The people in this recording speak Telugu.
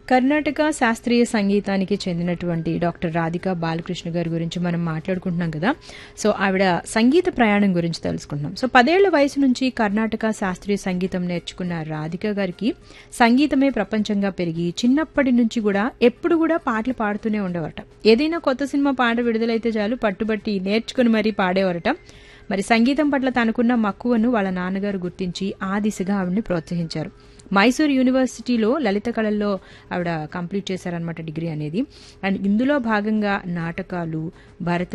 కర్ణాటక శాస్త్రీయ సంగీతానికి చెందినటువంటి డాక్టర్ రాధిక బాలకృష్ణ గారి గురించి మనం మాట్లాడుకుంటున్నాం కదా సో ఆవిడ సంగీత ప్రయాణం గురించి తెలుసుకుంటున్నాం సో పదేళ్ల వయసు నుంచి కర్ణాటక శాస్త్రీయ సంగీతం నేర్చుకున్న రాధిక గారికి సంగీతమే ప్రపంచంగా పెరిగి చిన్నప్పటి నుంచి కూడా ఎప్పుడు కూడా పాటలు పాడుతూనే ఉండేవారట ఏదైనా కొత్త సినిమా పాట విడుదలైతే చాలు పట్టుబట్టి నేర్చుకుని మరీ పాడేవారట మరి సంగీతం పట్ల తనకున్న మక్కువను వాళ్ళ నాన్నగారు గుర్తించి ఆ దిశగా ఆవిడని ప్రోత్సహించారు మైసూర్ యూనివర్సిటీలో లలిత కళల్లో ఆవిడ కంప్లీట్ చేశారనమాట డిగ్రీ అనేది అండ్ ఇందులో భాగంగా నాటకాలు భరత